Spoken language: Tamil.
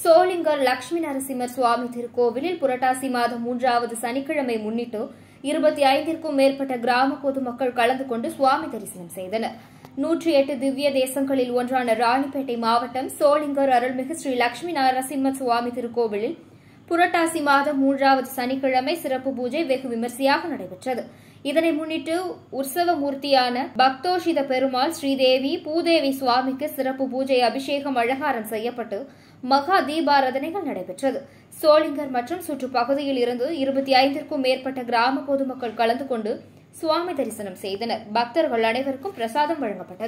சோளிங்கர் லட்சுமி நரசிம்மர் சுவாமி திருக்கோவிலில் புரட்டாசி மாதம் மூன்றாவது சனிக்கிழமை முன்னிட்டு இருபத்தி ஐந்திற்கும் மேற்பட்ட கிராம பொதுமக்கள் கலந்து கொண்டு சுவாமி தரிசனம் செய்தனர் நூற்றி எட்டு திவ்ய தேசங்களில் ஒன்றான ராணிப்பேட்டை மாவட்டம் சோளிங்கர் அருள்மிகு ஸ்ரீ லட்சுமி நரசிம்ம சுவாமி திருக்கோவிலில் புரட்டாசி மாதம் மூன்றாவது சனிக்கிழமை சிறப்பு பூஜை வெகு விமர்சையாக நடைபெற்றது இதனை முன்னிட்டு உற்சவ மூர்த்தியான பக்தோஷித பெருமாள் ஸ்ரீதேவி பூதேவி சுவாமிக்கு சிறப்பு பூஜை அபிஷேகம் அலங்காரம் செய்யப்பட்டு மகா தீபாராதனைகள் நடைபெற்றது சோளிங்கர் மற்றும் சுற்றுப்பகுதியில் இருந்து இருபத்தி ஐந்திற்கும் மேற்பட்ட கிராம பொதுமக்கள் கலந்து கொண்டு சுவாமி தரிசனம் செய்தனர் பக்தர்கள் அனைவருக்கும் பிரசாதம் வழங்கப்பட்டது